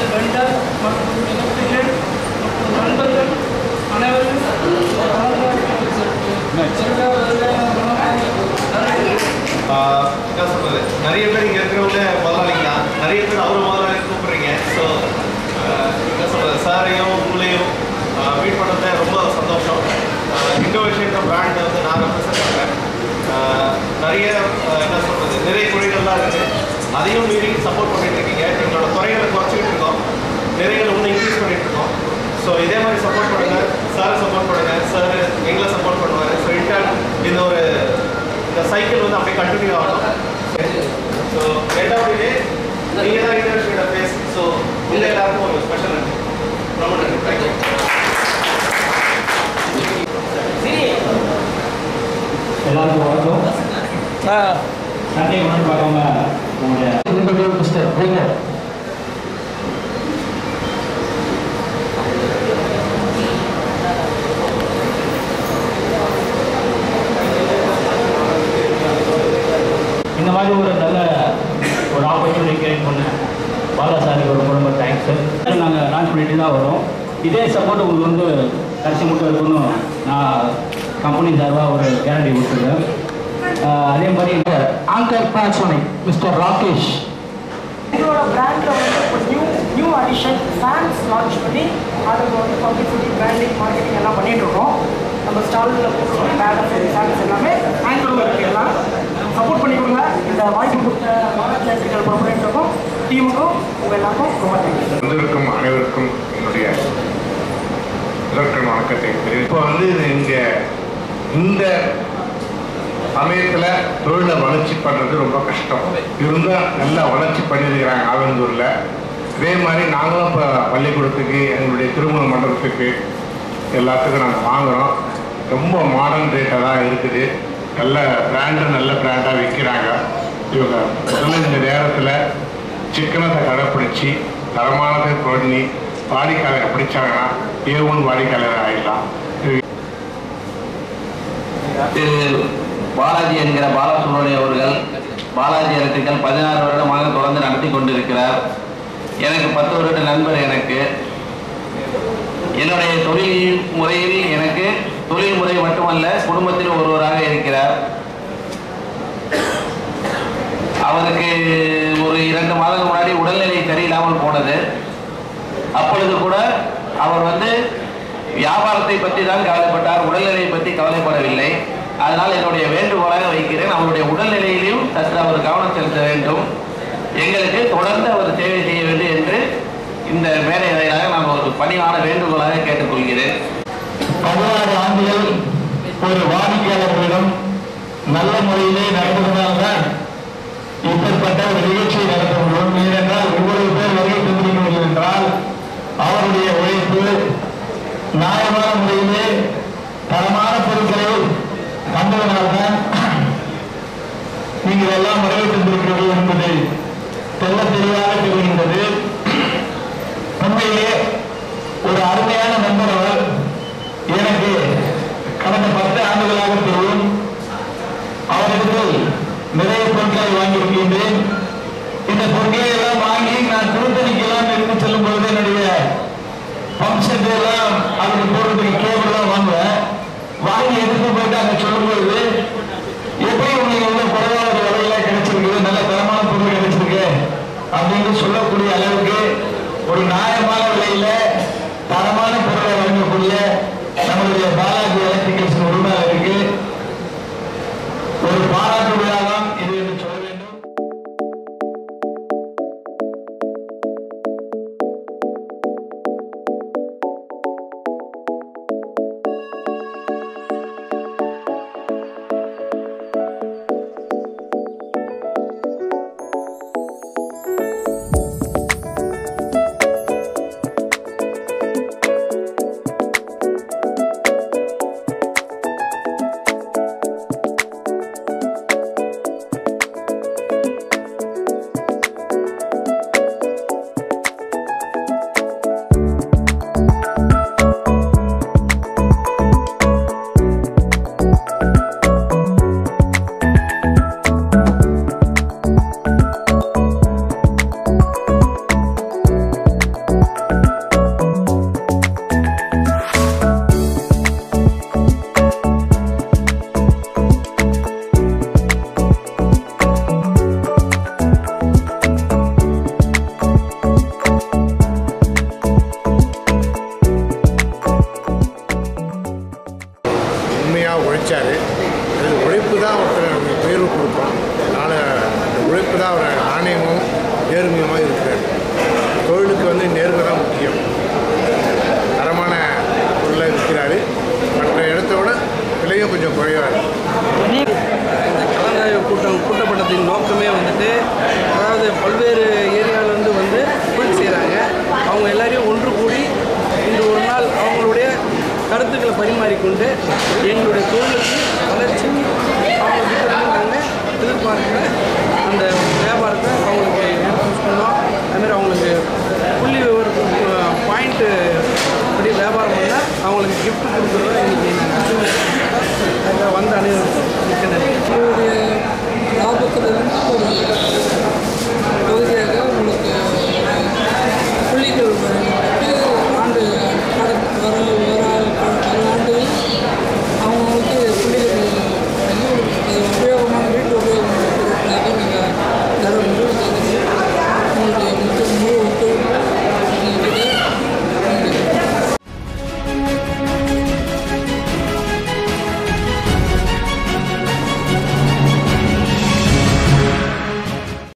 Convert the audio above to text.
vendor மற்றும் electrician மற்றும் நண்பர்கள் அனைவரும் ஆஹ் என்ன சொல்றது நிறைய பேர் இங்கே இருக்கிறவங்க முதலாளிங்க தான் நிறைய பேர் அவரை முதலாளி கூப்பிடுறீங்க ஸோ என்ன சொல்றது சாரையும் உங்களையும் மீட் பண்ணது ரொம்ப சந்தோஷம் இண்டோவேஷன் பிராண்டை வந்து நான் ரெப்ரசென்ட் பண்ணுறேன் நிறைய ஆஹ் என்ன சொல்றது நிறைய குறைகள்லாம் இருக்குது அதையும் மீறி சப்போர்ட் பண்ணிட்டு இருக்கீங்க எங்களோட குறைகளை குறைச்சிக்கிட்டு இருக்கோம் நிறைகளை இன்னும் இன்க்ரீஸ் பண்ணிட்டு இருக்கோம் ஸோ இதே மாதிரி சப்போர்ட் பண்ணுங்க சாரை சப்போர்ட் பண்ணுங்க சார் எங்களை சப்போர்ட் பண்ணுவார் ஸோ இன்டர்ன் இந்த ஒரு இந்த சைக்கிள் வந்து அப்படியே கண்டினியூ ஆகணும் ஸோ ரெண்டாவது டே நீங்கள் தான் இன்டர்வியூட பேஸ் ஸோ உங்கள் எல்லாருக்கும் ஒரு ஸ்பெஷல் நன்றி ரொம்ப நன்றி தேங்க்யூ எல்லாருக்கும் வணக்கம் சண்டே முன்னாடி பார்க்காம உங்களுடைய மிஸ்டர் பிரேங்கர் இந்த மாதிரி ஒரு நல்ல ஒரு ஆப்பர்ச்சுனிட்டி கிரியேட் பண்ண பாலா சாருக்கு ரொம்ப ரொம்ப தேங்க்ஸ் சார் நாங்கள் லான்ச் பண்ணிட்டு தான் வரோம் இதே சப்போர்ட் உங்களுக்கு வந்து கடைசி மட்டும் இருக்கணும் நான் கம்பெனி சார்பாக ஒரு கேரண்டி கொடுத்துருக்கேன் ஆஹ் அதே மாதிரி ஆங்கர் பேட்சோனிக் மிஸ்டர் ராகேஷ் எங்களோட பிராண்டில் வந்து இப்போ new new addition fans launch பண்ணி அதுக்கு வந்து பப்ளிசிட்டி பிராண்டிங் மார்க்கெட்டிங் எல்லாம் பண்ணிட்டு இருக்கோம் நம்ம ஸ்டாலில் போட்டுருக்கோம் பேனர் ஃபேன்ஸ் எல்லாமே ஆங்கரும் இருக்குது எல்லாம் சப்போர்ட் பண்ணி கொடுங்க இந்த வாய்ப்பு கொடுத்த பாரத் எலக்ட்ரிக்கல் ப்ரொபரேட்டருக்கும் டீமுக்கும் உங்கள் எல்லாருக்கும் ரொம்ப தேங்க்ஸ் வந்திருக்கும் அனைவருக்கும் என்னுடைய முதற்கண் வணக்கத்தை தெரிவித்து இப்போ வந்து இங்க இந்த சமயத்துல தொழிலை வளர்ச்சி பண்றது ரொம்ப கஷ்டம் இருந்தால் நல்லா வளர்ச்சி பண்ணியிருக்கிறாங்க ஆலந்தூர்ல இதே மாதிரி நாங்களும் இப்போ பள்ளிக்கூடத்துக்கு எங்களுடைய திருமண மண்டபத்துக்கு எல்லாத்துக்கும் நாங்கள் வாங்குறோம் ரொம்ப மாடர்ன் ரேட்டாக தான் இருக்குது நல்ல பிராண்டு நல்ல பிராண்டாக விற்கிறாங்க இவங்க முதல்ல இந்த நேரத்தில் சிக்கனத்தை கடைப்பிடிச்சி தரமானதை பண்ணி வாடிக்கையாளரை பிடிச்சாங்கன்னா ஏ ஒன் வாடிக்கையாளர் ஆகிடலாம் இது திரு பாலாஜி என்கிற பாலசுப்ரமணியம் அவர்கள் பாலாஜி எலக்ட்ரிக்கல் பதினாறு வருடமாக தொடர்ந்து நடத்தி கொண்டிருக்கிறார் எனக்கு பத்து வருட நண்பர் எனக்கு என்னுடைய தொழில் முறையில் எனக்கு தொழில் முறை மட்டுமல்ல குடும்பத்தில் ஒருவராக இருக்கிறார் அவருக்கு ஒரு இரண்டு மாதம் முன்னாடி உடல்நிலை சரியில்லாமல் போனது அப்பொழுது கூட அவர் வந்து வியாபாரத்தை பற்றி தான் கவலைப்பட்டார் உடல்நிலையை பற்றி கவலைப்படவில்லை அதனால் என்னுடைய வேண்டுகோளாக வைக்கிறேன் அவருடைய உடல்நிலையிலும் சற்று அவர் கவனம் செலுத்த வேண்டும் எங்களுக்கு தொடர்ந்து அவர் சேவை செய்ய வேண்டும் என்று இந்த மேடை வாயிலாக நான் ஒரு பணிவான வேண்டுகோளாக கேட்டுக்கொள்கிறேன் பதினாறு ஆண்டுகள் ஒரு வாடிக்கையாளர்களிடம் நல்ல முறையிலே நடந்ததனால்தான் இப்படிப்பட்ட ஒரு நிகழ்ச்சியை நடத்த முடியும் ஏனென்றால் ஒவ்வொரு பேர் வருகை தந்திருக்கிறீர்கள் என்றால் அவருடைய உழைப்பு நியாயமான முறையிலே தரமான பொருட்களை தந்ததனால்தான் நீங்கள் எல்லாம் வருகை தந்திருக்கிறீர்கள் என்பது தெல்ல தெளிவாக தெரிகின்றது உண்மையிலே ஒரு அருமையான நண்பர் அவர் எனக்கு கடந்த பத்து ஆண்டுகளாக தெரியும் அவரிடத்தில் நிறைய பொருட்களை வாங்கியிருக்கின்றேன் இந்த பொருட்களை எல்லாம் வாங்கி நான் கருத்துக்களை பரிமாறிக்கொண்டு எங்களுடைய தொழிலுக்கு வளர்ச்சிக்கு அவங்க கிட்ட இருந்து நாங்கள் எதிர்பார்க்குற அந்த வியாபாரத்தை அவங்களுக்கு இன்ட்ரடியூஸ் பண்ணோம் அதுமாதிரி அவங்களுக்கு புள்ளி விவரத்துக்கு பாயிண்ட்டு படி வியாபாரம் பண்ணால் அவங்களுக்கு gift கொடுக்குறத இன்னைக்கு